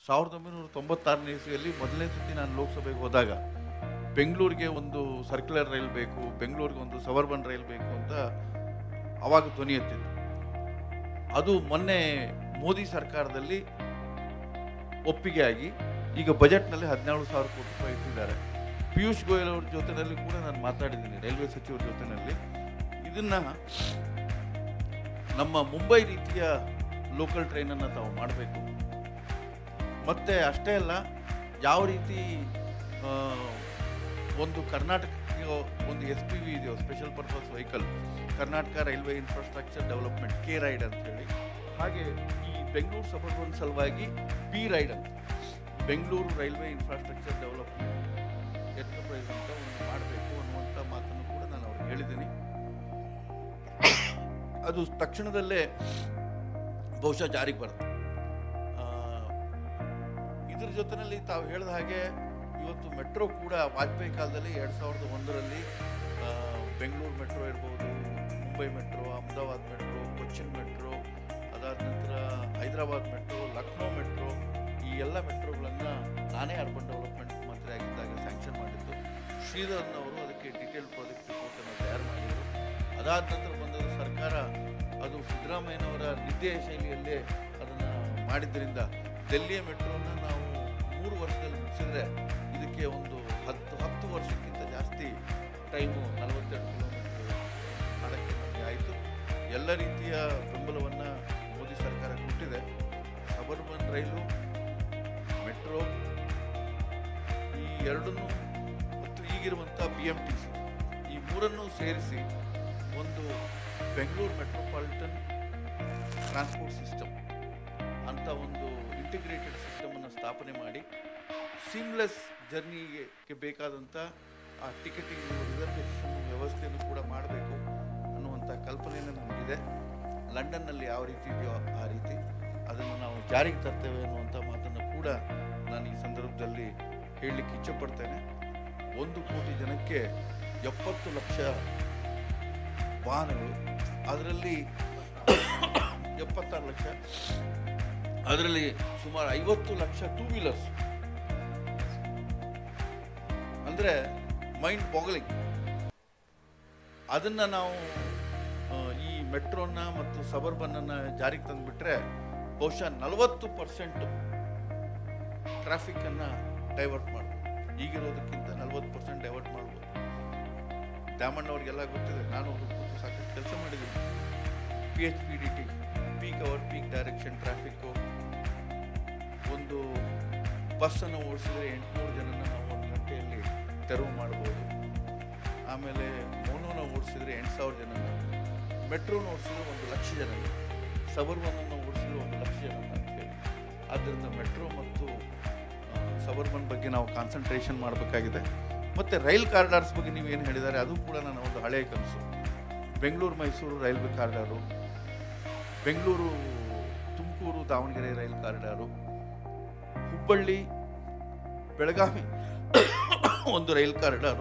ಸಾವಿರದ ಒಂಬೈನೂರ ತೊಂಬತ್ತಾರನೇ ಇಸ್ವಿಯಲ್ಲಿ ಮೊದಲನೇ ಸತಿ ನಾನು ಲೋಕಸಭೆಗೆ ಹೋದಾಗ ಬೆಂಗಳೂರಿಗೆ ಒಂದು ಸರ್ಕ್ಯುಲರ್ ರೈಲ್ ಬೇಕು ಬೆಂಗಳೂರಿಗೆ ಒಂದು ಸಬರ್ಬನ್ ರೈಲ್ ಬೇಕು ಅಂತ ಅವಾಗ ಧ್ವನಿ ಎತ್ತಿದ್ದು ಅದು ಮೊನ್ನೆ ಮೋದಿ ಸರ್ಕಾರದಲ್ಲಿ ಒಪ್ಪಿಗೆ ಆಗಿ ಈಗ ಬಜೆಟ್ನಲ್ಲಿ ಹದಿನೇಳು ಸಾವಿರ ಕೋಟಿ ರೂಪಾಯಿ ಇಟ್ಟಿದ್ದಾರೆ ಪಿಯೂಷ್ ಗೋಯಲ್ ಅವ್ರ ಜೊತೆನಲ್ಲಿ ಕೂಡ ನಾನು ಮಾತಾಡಿದ್ದೀನಿ ರೈಲ್ವೆ ಸಚಿವರ ಜೊತೆನಲ್ಲಿ ಇದನ್ನ ನಮ್ಮ ಮುಂಬೈ ರೀತಿಯ ಲೋಕಲ್ ಟ್ರೈನನ್ನು ತಾವು ಮಾಡಬೇಕು ಮತ್ತೆ ಅಷ್ಟೇ ಅಲ್ಲ ಯಾವ ರೀತಿ ಆ, ಒಂದು ಕರ್ನಾಟಕ ಒಂದು ಎಸ್ ಪಿ ವಿ ಇದೆಯೋ special purpose vehicle Karnataka railway infrastructure development K ride ಅಂತ ಹೇಳಿ ಹಾಗೆ ಈ ಬೆಂಗಳೂರು ಸಬರ್ಬನ್ ಸಲುವಾಗಿ ಬಿ ರೈಡ್ ಅಂತ Bengaluru railway infrastructure development enterprise ಅಂತ ಒಂದು ಮಾಡಬೇಕು ಅನ್ನುವಂಥ ಮಾತನ್ನು ಕೂಡ ನಾನು ಅವ್ರಿಗೆ ಹೇಳಿದ್ದೀನಿ ಅದು ತಕ್ಷಣದಲ್ಲೇ ಬಹುಶಃ ಜಾರಿಗೆ ಬರುತ್ತೆ ಆ, ಇದ್ರ ಜೊತೆಯಲ್ಲಿ ತಾವು ಹೇಳಿದ ಹಾಗೆ ಇವತ್ತು ಮೆಟ್ರೋ ಕೂಡ ವಾಜಪೇಯಿ ಕಾಲದಲ್ಲಿ ಎರಡು ಸಾವಿರದ ಒಂದರಲ್ಲಿ ಆ, ಬೆಂಗಳೂರು ಮೆಟ್ರೋ ಇರ್ಬೋದು Mumbai metro Ahmedabad metro Cochin metro ಅದಾದ ನಂತರ ಹೈದರಾಬಾದ್ ಮೆಟ್ರೋ ಲಕ್ನೋ ಮೆಟ್ರೋ ಈ ಎಲ್ಲ ಮೆಟ್ರೋಗಳನ್ನು ನಾನೇ ಅರ್ಬನ್ ಡೆವಲಪ್ಮೆಂಟ್ ಮಂತ್ರಿ ಆಗಿದ್ದಾಗ ಸ್ಯಾಂಕ್ಷನ್ ಮಾಡಿದ್ದು ಶ್ರೀಧರನ್ ಅವರು ಅದಕ್ಕೆ ಡೀಟೇಲ್ ಪ್ರಾಜೆಕ್ಟ್ ರಿಪೋರ್ಟನ್ನು ತಯಾರು ಮಾಡಿದರು ಅದಾದ ನಂತರ ಬಂದ ಸರ್ಕಾರ ಅದು ಸಿದ್ದರಾಮಯ್ಯನವರ ನಿದ್ದೆ ಶೈಲಿಯಲ್ಲೇ ಅದನ್ನು ಮಾಡಿದ್ದರಿಂದ ದೆಲ್ಲಿಯ ಮೆಟ್ರೋನ ನಾವು ಮೂರು ವರ್ಷದಲ್ಲಿ ಮುಗಿಸಿದ್ರೆ ಇದಕ್ಕೆ ಒಂದು ಹತ್ತು ಹತ್ತು ವರ್ಷಕ್ಕಿಂತ ಜಾಸ್ತಿ ಟೈಮು ನಲವತ್ತೆರಡು ಕಿಲೋಮೀಟರ್ ಮಾಡೋಕ್ಕೆ ನಮಗೆ ಆಯಿತು ಎಲ್ಲ ರೀತಿಯ ಬೆಂಬಲವನ್ನು ಮೋದಿ ಸರ್ಕಾರ ಕೊಟ್ಟಿದೆ ಸಬರ್ಬನ್ ರೈಲು ಮೆಟ್ರೋ ಈ ಎರಡನ್ನೂ ಮತ್ತು ಈಗಿರುವಂಥ ಬಿ ಎಮ್ ಟಿ ಸಿ ಈ ಮೂರನ್ನು ಸೇರಿಸಿ ಒಂದು ಬೆಂಗಳೂರು ಮೆಟ್ರೋಪಾಲಿಟನ್ ಟ್ರಾನ್ಸ್ಪೋರ್ಟ್ ಸಿಸ್ಟಮ್ ಅಂತ ಒಂದು ಇಂಟಿಗ್ರೇಟೆಡ್ ಸಿಸ್ಟಮನ್ನು ಸ್ಥಾಪನೆ ಮಾಡಿ ಸೀಮ್ಲೆಸ್ ಜರ್ನಿಗೆ ಬೇಕಾದಂಥ ಆ ಟಿಕೆಟಿಂಗ್ ರಿಸರ್ವೇಷನ್ ವ್ಯವಸ್ಥೆಯನ್ನು ಕೂಡ ಮಾಡಬೇಕು ಅನ್ನುವಂಥ ಕಲ್ಪನೆಯನ್ನು ನಮಗಿದೆ ಲಂಡನ್ನಲ್ಲಿ ಯಾವ ರೀತಿ ಇದೆಯೋ ಆ ರೀತಿ ಅದನ್ನು ನಾವು ಜಾರಿಗೆ ತರ್ತೇವೆ ಅನ್ನುವಂಥ ಮಾತನ್ನು ಕೂಡ ನಾನು ಈ ಸಂದರ್ಭದಲ್ಲಿ ಹೇಳಲಿಕ್ಕೆ ಇಚ್ಛೆಪಡ್ತೇನೆ ಒಂದು ಕೋಟಿ ಜನಕ್ಕೆ ಎಪ್ಪತ್ತು ಲಕ್ಷ ವಾಹನಗಳು ಅದರಲ್ಲಿ ಎಪ್ಪತ್ತಾರು ಲಕ್ಷ ಅದರಲ್ಲಿ ಸುಮಾರು ಐವತ್ತು ಲಕ್ಷ ಟೂ ವೀಲರ್ಸ್ ಅಂದರೆ ಮೈಂಡ್ ಬಾಗಲಿಂಗ್ ಅದನ್ನು ನಾವು ಆ, ಈ ಮೆಟ್ರೋನ ಮತ್ತು ಸಬರ್ಬನ್ನನ್ನು ಜಾರಿಗೆ ತಂದುಬಿಟ್ರೆ ಬಹುಶಃ ನಲವತ್ತು ಪರ್ಸೆಂಟ್ ಟ್ರಾಫಿಕ್ಕನ್ನು ಡೈವರ್ಟ್ ಮಾಡ್ಬೋದು ಈಗಿರೋದಕ್ಕಿಂತ ನಲ್ವತ್ತು ಪರ್ಸೆಂಟ್ ಡೈವರ್ಟ್ ಮಾಡ್ಬೋದು ದ್ಯಾಮಣ್ಣವ್ರಿಗೆಲ್ಲ ಗೊತ್ತಿದೆ ನಾನು ಅವ್ರ ಕೂತು ಸಾಕಷ್ಟು ಕೆಲಸ ಮಾಡಿದ್ದೀನಿ P H P D T peak hour peak direction traffic ಒಂದು ಬಸ್ಸನ್ನು ಓಡಿಸಿದ್ರೆ ಎಂಟುನೂರು ಜನನ ನಾವು ಒಂದು ಗಂಟೆಯಲ್ಲಿ ತೆರವು ಮಾಡ್ಬೋದು ಆಮೇಲೆ ಮೋನೋನ ಓಡಿಸಿದ್ರೆ ಎಂಟು ಸಾವಿರ ಜನನ ಮೆಟ್ರೋನ ಓಡಿಸಿದ್ರೆ ಒಂದು ಲಕ್ಷ ಜನ ಸಬರ್ಬನನ್ನು ಓಡಿಸಿದ್ರೆ ಒಂದು ಲಕ್ಷ ಜನ ಅಂತೇಳಿ ಆದ್ದರಿಂದ ಮೆಟ್ರೋ ಮತ್ತು ಸಬರ್ಬನ್ ಬಗ್ಗೆ ನಾವು ಕಾನ್ಸಂಟ್ರೇಷನ್ ಮಾಡಬೇಕಾಗಿದೆ ಮತ್ತು ರೈಲ್ ಕಾರಿಡಾರ್ಸ್ ಬಗ್ಗೆ ನೀವೇನು ಹೇಳಿದ್ದಾರೆ ಅದು ಕೂಡ ನನ್ನ ಒಂದು ಹಳೆಯ ಕನಸು Bengaluru Mysuru railway corridor Bengaluru Tumakuru Davanagere rail corridor Hubballi Belagavi ಒಂದು rail corridor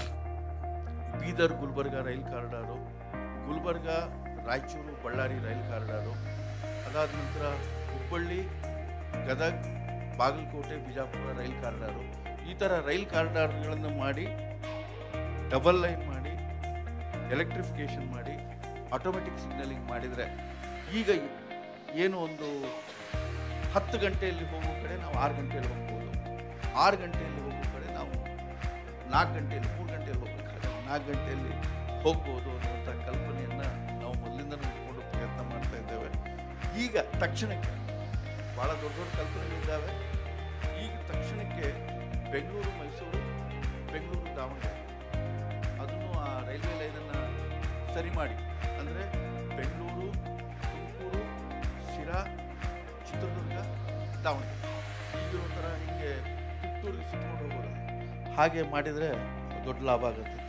Bidar Gulbarga rail corridor Gulbarga Raichur Ballari rail corridor ಅದಾದ ನಂತರ ಹುಬ್ಬಳ್ಳಿ ಗದಗ್ ಬಾಗಲಕೋಟೆ ಬಿಜಾಪುರ ರೈಲ್ ಕಾರಿಡಾರು ಈ ಥರ ರೈಲ್ ಕಾರಿಡಾರ್ಗಳನ್ನು ಮಾಡಿ ಡಬಲ್ ಲೈನ್ ಮಾಡಿ ಎಲೆಕ್ಟ್ರಿಫಿಕೇಶನ್ ಮಾಡಿ ಆಟೋಮೆಟಿಕ್ ಸಿಗ್ನಲಿಂಗ್ ಮಾಡಿದರೆ ಈಗ ಏನು ಒಂದು ಹತ್ತು ಗಂಟೆಯಲ್ಲಿ ಹೋಗೋ ಕಡೆ ನಾವು ಆರು ಗಂಟೆಯಲ್ಲಿ ಹೋಗ್ಬೋದು ಆರು ಗಂಟೆಯಲ್ಲಿ ಹೋಗೋ ಕಡೆ ನಾವು ನಾಲ್ಕು ಗಂಟೆಯಲ್ಲಿ ಮೂರು ಗಂಟೆಯಲ್ಲಿ ಹೋಗ್ಬೇಕಾದ್ರೆ ನಾಲ್ಕು ಗಂಟೆಯಲ್ಲಿ ಹೋಗ್ಬೋದು ಅನ್ನುವಂಥ ಕಲ್ಪನೆಯನ್ನು ನಾವು ಮೊದಲಿಂದನೂ ಇಟ್ಕೊಂಡು ಪ್ರಯತ್ನ ಮಾಡ್ತಾ ಇದ್ದೇವೆ ಈಗ ತಕ್ಷಣಕ್ಕೆ ಭಾಳ ದೊಡ್ಡ ದೊಡ್ಡ ಕಲ್ಪನೆಗಳಿದ್ದಾವೆ ಈಗ ತಕ್ಷಣಕ್ಕೆ ಬೆಂಗಳೂರು ಮೈಸೂರು ಬೆಂಗಳೂರು ದಾವಣಗೆರೆ ಅದನ್ನು ಆ ರೈಲ್ವೆ ಲೈನನ್ನು ಸರಿ ಮಾಡಿ ಅಂದರೆ ಬೆಂಗಳೂರು ತುಮಕೂರು ಶಿರಾ ಚಿತ್ರದುರ್ಗ ದಾವಣಗೆರೆ ಈಗಿರೋ ಥರ ಹಿಂಗೆ ಕಿತ್ತೂರಿಗೆ ಸುತ್ಕೊಂಡು ಹೋಗೋದು ಹಾಗೆ ಮಾಡಿದರೆ ದೊಡ್ಡ ಲಾಭ ಆಗುತ್ತೆ